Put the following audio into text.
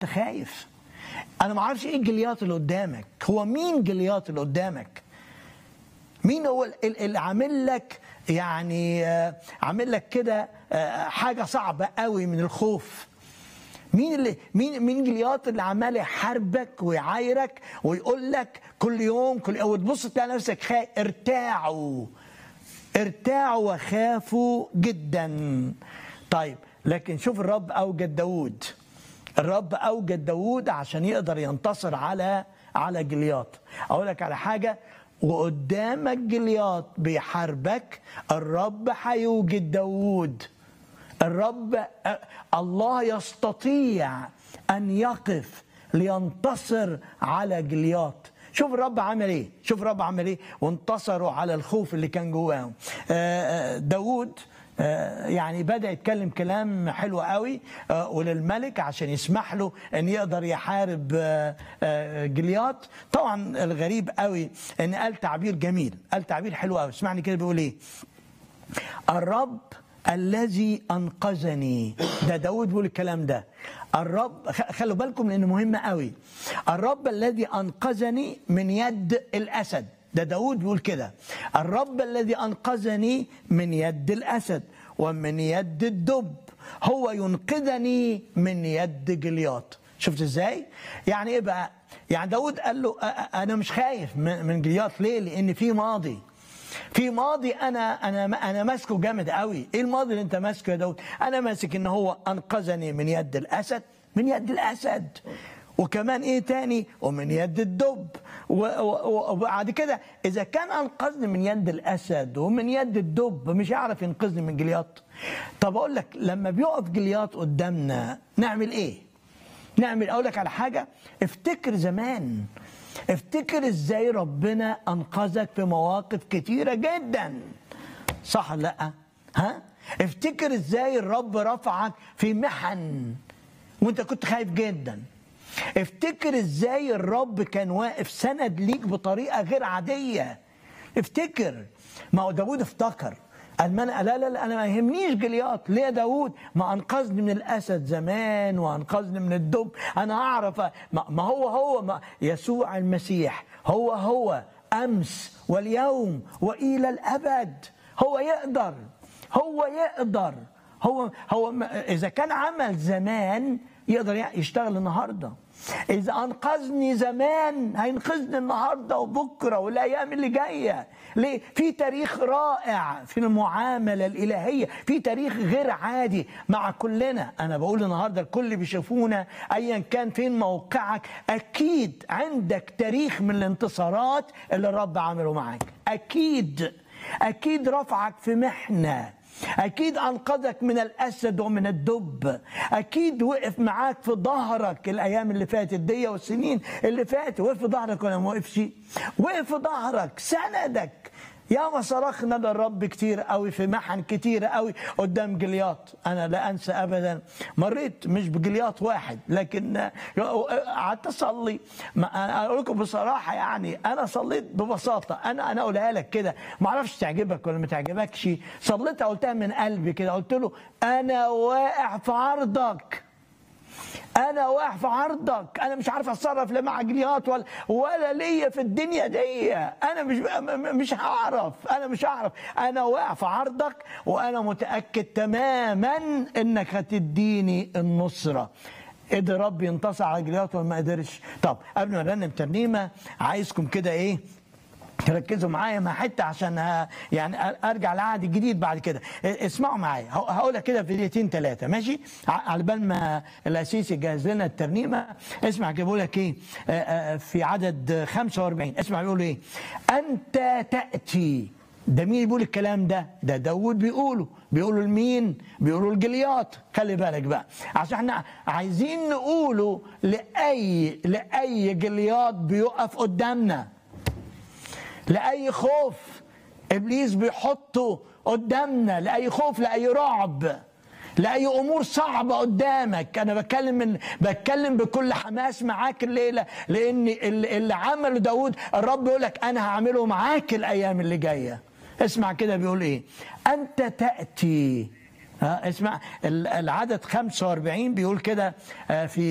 خايف انا ما اعرفش ايه الجليات اللي قدامك هو مين جليات اللي قدامك مين هو ال- اللي عامل لك يعني آه، عامل لك كده آه، حاجه صعبه قوي من الخوف مين اللي مين مين جليات اللي عمال يحاربك ويعايرك ويقول لك كل يوم كل وتبص تلاقي نفسك خايف ارتاعوا ارتاعوا وخافوا جدا طيب لكن شوف الرب اوجد داود الرب اوجد داود عشان يقدر ينتصر على على جلياط اقول لك على حاجه وقدامك جلياط بيحاربك الرب هيوجد داود الرب الله يستطيع ان يقف لينتصر على جلياط شوف الرب عمل ايه شوف الرب عمل ايه وانتصروا على الخوف اللي كان جواهم آه، آه، داود آه، يعني بدا يتكلم كلام حلو قوي آه، وللملك عشان يسمح له ان يقدر يحارب آه، آه، جلياط طبعا الغريب قوي ان قال تعبير جميل قال تعبير حلو قوي اسمعني كده بيقول ايه الرب الذي انقذني ده داود بيقول الكلام ده الرب خ- خلوا بالكم لانه مهم قوي الرب الذي انقذني من يد الاسد ده داود بيقول كده الرب الذي انقذني من يد الاسد ومن يد الدب هو ينقذني من يد جلياط شفت ازاي يعني ايه بقى يعني داود قال له أ- أ- انا مش خايف من من جلياط ليه لان في ماضي في ماضي انا انا انا ماسكه جامد قوي ايه الماضي اللي انت ماسكه يا داود انا ماسك ان هو انقذني من يد الاسد من يد الاسد وكمان ايه تاني ومن يد الدب و- و- وبعد كده اذا كان انقذني من يد الاسد ومن يد الدب مش هيعرف ينقذني من جلياط طب اقول لك لما بيقف جلياط قدامنا نعمل ايه نعمل اقول لك على حاجه افتكر زمان افتكر ازاي ربنا انقذك في مواقف كتيره جدا صح ولا لا ها افتكر ازاي الرب رفعك في محن وانت كنت خايف جدا افتكر ازاي الرب كان واقف سند ليك بطريقه غير عاديه افتكر ما هو داود افتكر قال ما أنا لا لا لا انا ما يهمنيش جلياط ليه يا داود ما انقذني من الاسد زمان وانقذني من الدب انا اعرف ما ما هو هو ما يسوع المسيح هو هو امس واليوم والى الابد هو يقدر هو يقدر هو هو ما- اذا كان عمل زمان يقدر يع- يشتغل النهارده اذا انقذني زمان هينقذني النهارده وبكره والايام اللي جايه ليه في تاريخ رائع في المعامله الالهيه في تاريخ غير عادي مع كلنا انا بقول النهارده الكل بيشوفونا ايا كان فين موقعك اكيد عندك تاريخ من الانتصارات اللي الرب عمله معاك اكيد اكيد رفعك في محنه اكيد انقذك من الاسد ومن الدب اكيد وقف معاك في ظهرك الايام اللي فاتت دي والسنين اللي فاتت وقف في ظهرك ولا ما وقفش وقف في ظهرك سندك يا ما صرخنا للرب كتير قوي في محن كتير قوي قدام جلياط انا لا انسى ابدا مريت مش بجلياط واحد لكن قعدت اصلي ما أنا اقول لكم بصراحه يعني انا صليت ببساطه انا انا اقولها لك كده ما اعرفش تعجبك ولا ما تعجبكش صليتها قلتها من قلبي كده قلت له انا واقع في عرضك انا واقع في عرضك انا مش عارف اتصرف لا مع جليات ولا ولا ليا في الدنيا دي انا مش م- م- مش هعرف انا مش هعرف انا واقع في عرضك وانا متاكد تماما انك هتديني النصره قدر رب ينتصر على جليات ولا ما قدرش طب قبل ما نرنم ترنيمه عايزكم كده ايه تركزوا معايا مع حته عشان ه- يعني أ- ارجع لعهد الجديد بعد كده اسمعوا معايا ه- هقولها كده في دقيقتين ثلاثه ماشي ع- على بال ما الاسيس يجهز لنا الترنيمه اسمع كده بيقول لك ايه آه، آه، في عدد 45 اسمع بيقول ايه انت تاتي ده مين بيقول الكلام ده؟ ده داود بيقوله بيقولوا لمين؟ بيقولوا لجلياط خلي بالك بقى عشان احنا عايزين نقوله لاي لاي جلياط بيقف قدامنا لاي خوف ابليس بيحطه قدامنا لاي خوف لاي رعب لاي امور صعبه قدامك انا بتكلم من بتكلم بكل حماس معاك الليله لان اللي اللي عمله داود الرب يقول لك انا هعمله معاك الايام اللي جايه اسمع كده بيقول ايه انت تاتي ها اسمع ال- العدد 45 بيقول كده آه، في